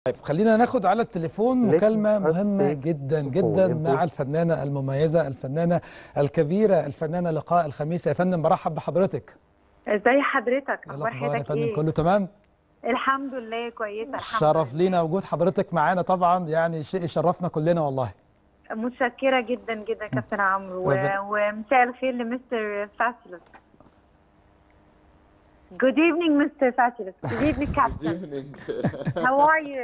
طيب خلينا ناخد على التليفون لكن مكالمة بس مهمة جدا جدا ينبغي. مع الفنانة المميزة الفنانة الكبيرة الفنانة لقاء الخميس يا فندم برحب بحضرتك ازي حضرتك إيه اخبار الأخبار يا حضرتك فندم ايه كله تمام الحمد لله كويسه الحمد شرف لينا وجود حضرتك معانا طبعا يعني شيء يشرفنا كلنا والله لله متشكره جدا جدا كابتن عمرو و- ربنا- ومساء الخير لمستر فاسيلس Good evening, Mr. Fatuous. Good evening, Good Captain. evening. How are you?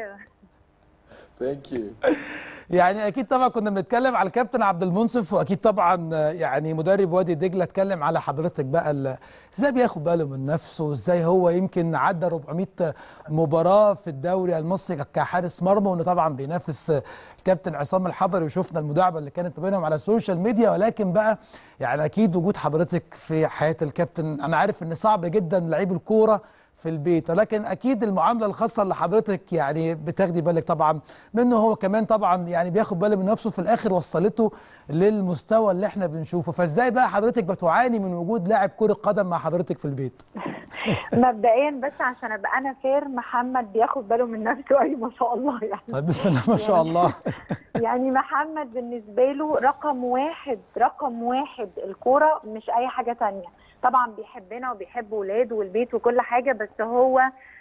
Thank you. يعني اكيد طبعا كنا بنتكلم على الكابتن عبد المنصف واكيد طبعا آه، يعني مدرب وادي دجله اتكلم على حضرتك بقى ال- ازاي بياخد باله من نفسه ازاي هو يمكن عدى 400 مباراه في الدوري المصري كحارس مرمى وانه طبعا بينافس آه، الكابتن عصام الحضري وشفنا المداعبه اللي كانت ما بينهم على السوشيال ميديا ولكن بقى يعني اكيد وجود حضرتك في حياه الكابتن انا عارف ان صعب جدا لعيب الكوره في البيت ولكن اكيد المعامله الخاصه اللي حضرتك يعني بتاخدي بالك طبعا منه هو كمان طبعا يعني بياخد باله من نفسه في الاخر وصلته للمستوى اللي احنا بنشوفه فازاي بقى حضرتك بتعاني من وجود لاعب كره قدم مع حضرتك في البيت مبدئيا بس عشان ابقى انا فير محمد بياخد باله من نفسه اي ما شاء الله يعني طيب بسم الله ما شاء الله يعني محمد بالنسبة له رقم واحد رقم واحد الكورة مش أي حاجة تانية طبعا بيحبنا وبيحب ولاده والبيت وكل حاجة بس هو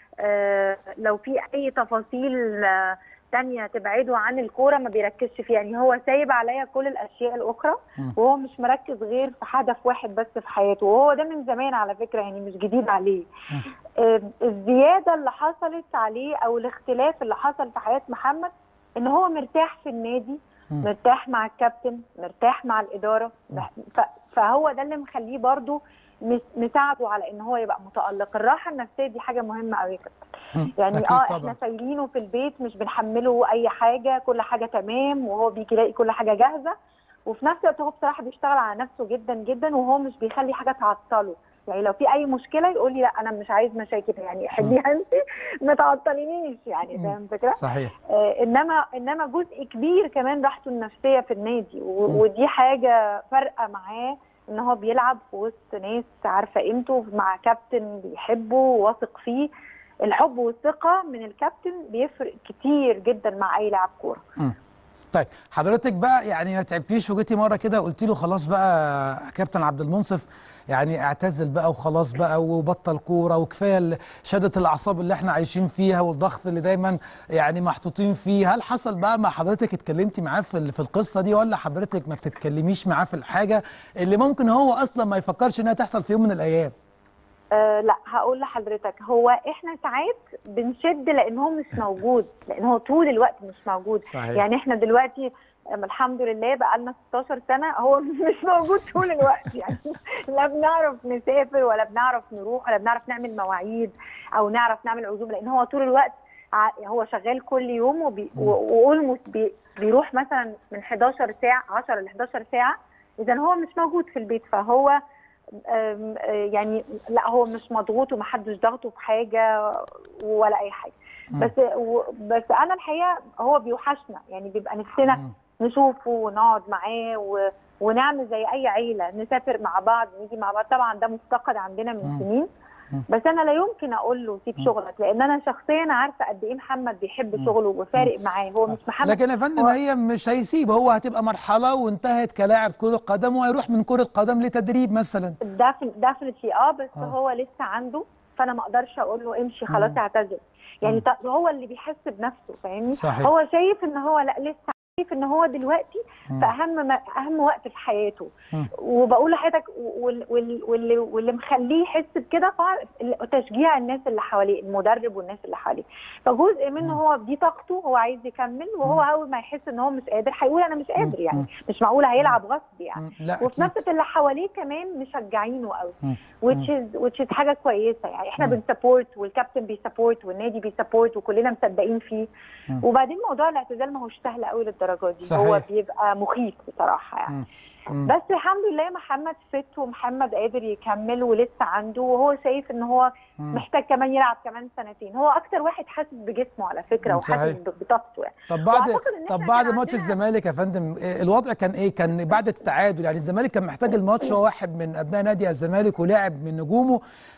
آه لو في أي تفاصيل آه تانية تبعده عن الكورة ما بيركزش فيها يعني هو سايب عليا كل الأشياء الأخرى مم. وهو مش مركز غير في هدف واحد بس في حياته وهو ده من زمان على فكرة يعني مش جديد عليه آه الزيادة اللي حصلت عليه أو الاختلاف اللي حصل في حياة محمد ان هو مرتاح في النادي مم. مرتاح مع الكابتن مرتاح مع الاداره ف- فهو ده اللي مخليه برضو مس- مساعده على ان هو يبقى متالق الراحه النفسيه دي حاجه مهمه قوي كده مم. يعني أكيد اه طبعاً. احنا شايلينه في البيت مش بنحمله اي حاجه كل حاجه تمام وهو بيجي يلاقي كل حاجه جاهزه وفي نفس الوقت هو بصراحه بيشتغل على نفسه جدا جدا وهو مش بيخلي حاجه تعطله يعني لو في اي مشكله يقول لي لا انا مش عايز مشاكل يعني حليها انت ما تعطلينيش يعني مم. فاهم الفكره؟ صحيح آه، انما انما جزء كبير كمان راحته النفسيه في النادي و- مم. ودي حاجه فارقه معاه ان هو بيلعب في وسط ناس عارفه قيمته مع كابتن بيحبه وواثق فيه الحب والثقه من الكابتن بيفرق كتير جدا مع اي لاعب كوره طيب حضرتك بقى يعني ما تعبتيش وجيتي مره كده قلت له خلاص بقى يا كابتن عبد المنصف يعني اعتزل بقى وخلاص بقى وبطل كوره وكفايه ال- شده الاعصاب اللي احنا عايشين فيها والضغط اللي دايما يعني محطوطين فيه هل حصل بقى مع حضرتك اتكلمتي معاه في ال- في القصه دي ولا حضرتك ما بتتكلميش معاه في الحاجه اللي ممكن هو اصلا ما يفكرش انها تحصل في يوم من الايام أه لا هقول لحضرتك هو احنا ساعات بنشد لان هو مش موجود لان هو طول الوقت مش موجود صحيح. يعني احنا دلوقتي أم الحمد لله بقى لنا 16 سنه هو مش موجود طول الوقت يعني لا بنعرف نسافر ولا بنعرف نروح ولا بنعرف نعمل مواعيد او نعرف نعمل عزوم لان هو طول الوقت ع- هو شغال كل يوم وبي واولموست بي بيروح مثلا من 11 ساعه 10 ل 11 ساعه اذا هو مش موجود في البيت فهو أم، آه، يعني لا هو مش مضغوط ومحدش ضغطه في حاجه ولا اي حاجه مم. بس و- بس انا الحقيقه هو بيوحشنا يعني بيبقى نفسنا مم. نشوفه ونقعد معاه و... ونعمل زي اي عيله نسافر مع بعض نيجي مع بعض طبعا ده مفتقد عندنا من مم. سنين مم. بس انا لا يمكن اقول له سيب مم. شغلك لان انا شخصيا عارفه قد ايه محمد بيحب مم. شغله وفارق معاه هو مش محمد لكن يا فندم هو- هي مش هيسيب هو هتبقى مرحله وانتهت كلاعب كره قدم وهيروح من كره قدم لتدريب مثلا ديفنتلي اه بس آه. هو لسه عنده فانا ما اقدرش اقول له امشي خلاص مم. اعتذر يعني مم. ط- هو اللي بيحس بنفسه فاهمني صحيح. هو شايف ان هو لا لسه شايف ان هو دلوقتي مم. في اهم ما اهم وقت في حياته مم. وبقول لحضرتك وال- وال- واللي واللي مخليه يحس بكده فع- تشجيع الناس اللي حواليه المدرب والناس اللي حواليه فجزء منه مم. هو دي طاقته هو عايز يكمل وهو مم. اول ما يحس ان هو مش قادر هيقول انا مش قادر مم. يعني مش معقول هيلعب غصب يعني مم. لا وفي اكيد نفس الوقت اللي حواليه كمان مشجعينه قوي مم. which is which is حاجه كويسه يعني احنا مم. بنسبورت والكابتن بيسبورت والنادي بيسبورت وكلنا مصدقين فيه مم. وبعدين موضوع الاعتزال ما هوش سهل قوي للدرجه دي صحيح. هو بيبقى مخيف بصراحه يعني مم. مم. بس الحمد لله محمد فت ومحمد قادر يكمل ولسه عنده وهو شايف ان هو مم. محتاج كمان يلعب كمان سنتين هو اكتر واحد حاسس بجسمه على فكره مم، وحاسس صحيح. بطاقته يعني طب بعد وأعتقد إن طب إحنا بعد كان ماتش عندنا- الزمالك يا فندم إيه الوضع كان ايه كان بعد التعادل يعني الزمالك كان محتاج الماتش هو واحد من ابناء نادي الزمالك ولاعب من نجومه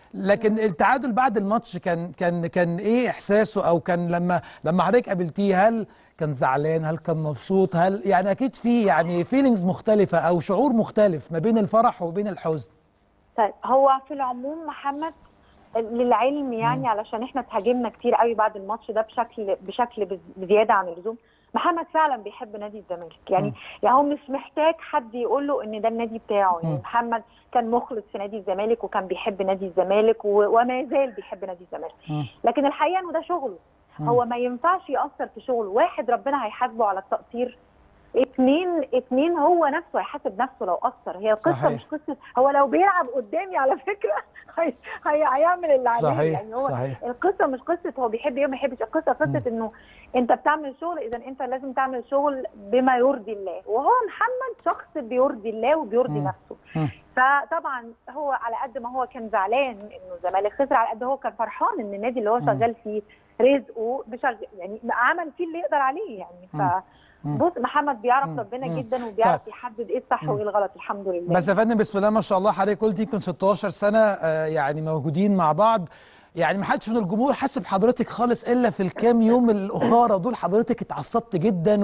لكن التعادل بعد الماتش كان كان كان ايه احساسه او كان لما لما حضرتك قابلتيه هل كان زعلان هل كان مبسوط هل يعني اكيد في يعني فيلينجز مختلفه او شعور مختلف ما بين الفرح وبين الحزن طيب هو في العموم محمد للعلم يعني علشان احنا اتهاجمنا كتير قوي بعد الماتش ده بشكل بشكل بز- بزياده عن اللزوم محمد فعلا بيحب نادي الزمالك يعني مم. يعني هو مش محتاج حد يقول له ان ده النادي بتاعه يعني مم. محمد كان مخلص في نادي الزمالك وكان بيحب نادي الزمالك و- وما زال بيحب نادي الزمالك مم. لكن الحقيقه انه ده شغله مم. هو ما ينفعش ياثر في شغله واحد ربنا هيحاسبه على التقصير اتنين اتنين هو نفسه هيحاسب نفسه لو قصر هي القصه صحيح. مش قصه هو لو بيلعب قدامي على فكره هي هي هيعمل اللي عليه صحيح يعني هو صحيح القصه مش قصه هو بيحب ايه وما بيحبش القصه قصه انه انت بتعمل شغل اذا انت لازم تعمل شغل بما يرضي الله وهو محمد شخص بيرضي الله وبيرضي مم. نفسه مم. فطبعا هو على قد ما هو كان زعلان انه الزمالك خسر على قد هو كان فرحان ان النادي اللي هو مم. شغال فيه رزقه بشغل يعني عمل فيه اللي يقدر عليه يعني مم. ف مم. بص محمد بيعرف مم. ربنا مم. جدا وبيعرف طيب. يحدد ايه الصح مم. وايه الغلط الحمد لله بس يا فندم بسم الله ما شاء الله حضرتك قلت يمكن 16 سنه آه، يعني موجودين مع بعض يعني ما حدش من الجمهور حاسب حضرتك خالص الا في الكام يوم الاخاره دول حضرتك اتعصبت جدا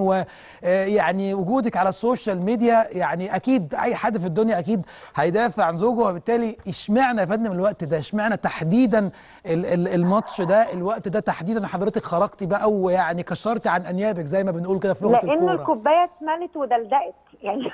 ويعني وجودك على السوشيال ميديا يعني اكيد اي حد في الدنيا اكيد هيدافع عن زوجه وبالتالي اشمعنى يا فندم الوقت ده اشمعنى تحديدا ال- ال- الماتش ده الوقت ده تحديدا حضرتك خرجتي بقى ويعني كشرتي عن انيابك زي ما بنقول كده في لغه لان الكوره الكوبايه اتملت ودلدقت يعني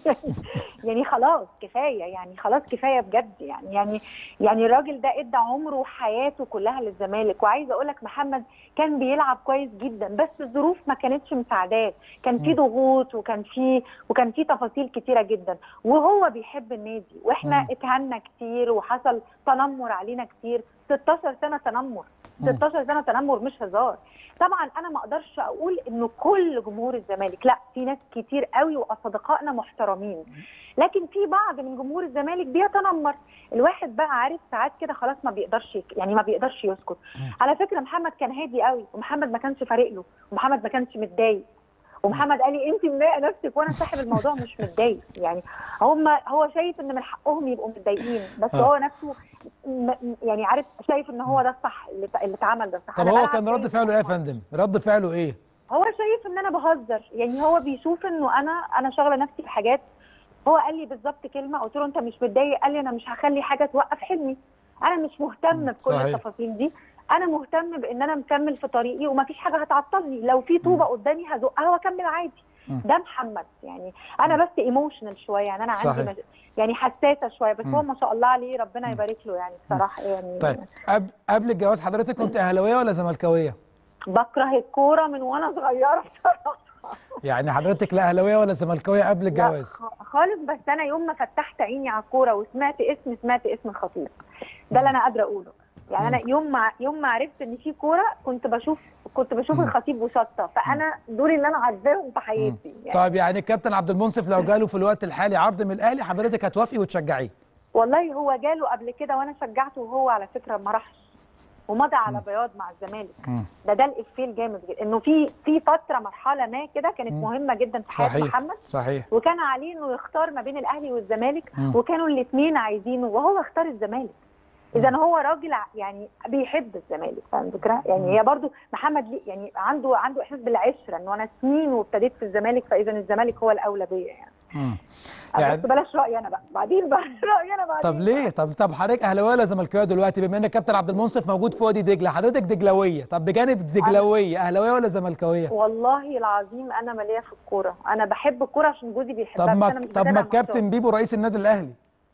يعني خلاص كفايه يعني خلاص كفايه بجد يعني يعني يعني الراجل ده ادى عمره وحياته كلها للزمالك وعايزه اقول لك محمد كان بيلعب كويس جدا بس الظروف ما كانتش مساعداه كان في مم. ضغوط وكان في وكان في تفاصيل كتيره جدا وهو بيحب النادي واحنا مم. اتهنا كتير وحصل تنمر علينا كتير 16 سنه تنمر مم. 16 سنه تنمر مش هزار طبعا انا ما اقدرش اقول انه كل جمهور الزمالك لا في ناس كتير قوي واصدقائنا محترمين لكن في بعض من جمهور الزمالك بيتنمر الواحد بقى عارف ساعات كده خلاص ما بيقدرش يك- يعني ما بيقدرش يسكت على فكره محمد كان هادي قوي ومحمد ما كانش فارق له ومحمد ما كانش متضايق ومحمد قال لي انت مضايقه نفسك وانا صاحب الموضوع مش متضايق يعني هم هو شايف ان من حقهم يبقوا متضايقين بس آه. هو نفسه م- م- يعني عارف شايف ان هو ده الصح اللي اللي اتعمل ده الصح طب أنا هو بلعب كان رد كويس فعله ايه يا طبعاً. فندم رد فعله ايه هو شايف ان انا بهزر يعني هو بيشوف انه انا انا شاغله نفسي بحاجات هو قال لي بالظبط كلمه قلت له انت مش متضايق قال لي انا مش هخلي حاجه توقف حلمي انا مش مهتم مم، بكل صحيح. التفاصيل دي انا مهتم بان انا مكمل في طريقي ومفيش حاجه هتعطلني لو في طوبه قدامي هزقها واكمل عادي مم. ده محمد يعني انا بس ايموشنال شويه يعني انا عندي صحيح. مش... يعني حساسه شويه بس مم. هو ما شاء الله عليه ربنا يبارك له يعني بصراحه يعني طيب قبل قبل الجواز حضرتك كنت اهلاويه ولا زملكاويه بكره الكوره من وانا صغيره بصراحه يعني حضرتك لا اهلاويه ولا زملكاويه قبل لا الجواز خ- خالص بس انا يوم ما فتحت عيني على الكوره وسمعت اسم سمعت اسم الخطيب ده اللي انا قادره اقوله يعني انا يوم ما يوم ما عرفت ان في كوره كنت بشوف كنت بشوف مم. الخطيب وشطه فانا دول اللي انا عارفاهم في حياتي يعني طيب يعني الكابتن عبد المنصف لو جاله في الوقت الحالي عرض من الاهلي حضرتك هتوافقي وتشجعيه والله هو جاله قبل كده وانا شجعته وهو على فكره ما راحش ومضى على بياض مع الزمالك مم. ده ده الافيه الجامد جدا انه في في فتره مرحله ما كده كانت مم. مهمه جدا في حياه صحيح محمد صحيح وكان عليه انه يختار ما بين الاهلي والزمالك مم. وكانوا الاثنين عايزينه وهو اختار الزمالك اذا هو راجل ع- يعني بيحب الزمالك فاهم الفكره يعني هي برضو محمد ليه يعني عنده عنده احساس بالعشره انه انا سنين وابتديت في الزمالك فاذا الزمالك هو الاولى بيا يعني مم. يعني يعني بس بلاش رايي انا بقى بعدين بقى رايي انا بعدين طب ليه طب طب حضرتك اهلاويه ولا زملكاويه دلوقتي بما ان الكابتن عبد المنصف موجود في وادي دجله حضرتك دجلاويه طب بجانب الدجلاويه اهلاويه ولا زملكاويه والله العظيم انا ماليه في الكوره انا بحب الكوره عشان جوزي بيحبها طب بس ما أنا مش طب بتابع ما ماتشات. الكابتن بيبو رئيس النادي الاهلي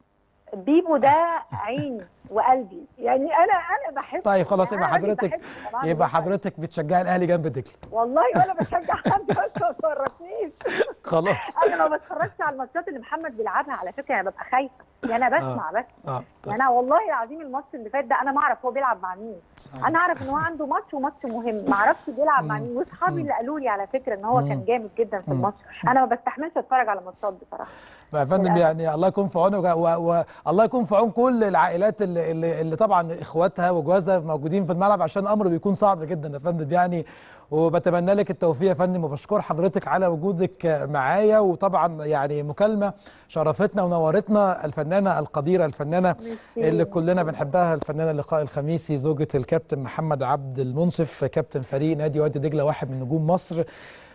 بيبو ده عيني وقلبي يعني انا انا بحب طيب خلاص يبقى يعني أنا راجل حضرتك بحبه، طبعاً يبقى بصراحة. حضرتك بتشجعي الاهلي جنب دجله والله ولا بشجع حد بس ما تفرجنيش خلاص انا ما بتفرجش على الماتشات اللي محمد بيلعبها على فكره انا ببقى خايفه يعني انا بسمع بس اه طيب. يعني انا والله العظيم الماتش اللي فات ده انا ما اعرف هو بيلعب مع مين صحيح. انا اعرف ان هو عنده ماتش وماتش مهم ما اعرفش بيلعب مع مم. مين واصحابي مم. اللي قالوا لي على فكره ان هو مم. كان جامد جدا في مم. الماتش انا ما بستحملش اتفرج على ماتشات بصراحه يا فندم للأسف. يعني الله يكون في عونك والله يكون في عون كل العائلات اللي, اللي, اللي طبعا اخواتها وجوازها موجودين في الملعب عشان الامر بيكون صعب جدا يا فندم يعني وبتمنى لك التوفيق يا فندم وبشكر حضرتك على وجودك معايا وطبعا يعني مكالمه شرفتنا ونورتنا الفنانه القديره الفنانه اللي كلنا بنحبها الفنانه اللقاء الخميسي زوجة الكابتن محمد عبد المنصف كابتن فريق نادي وادي دجله واحد من نجوم مصر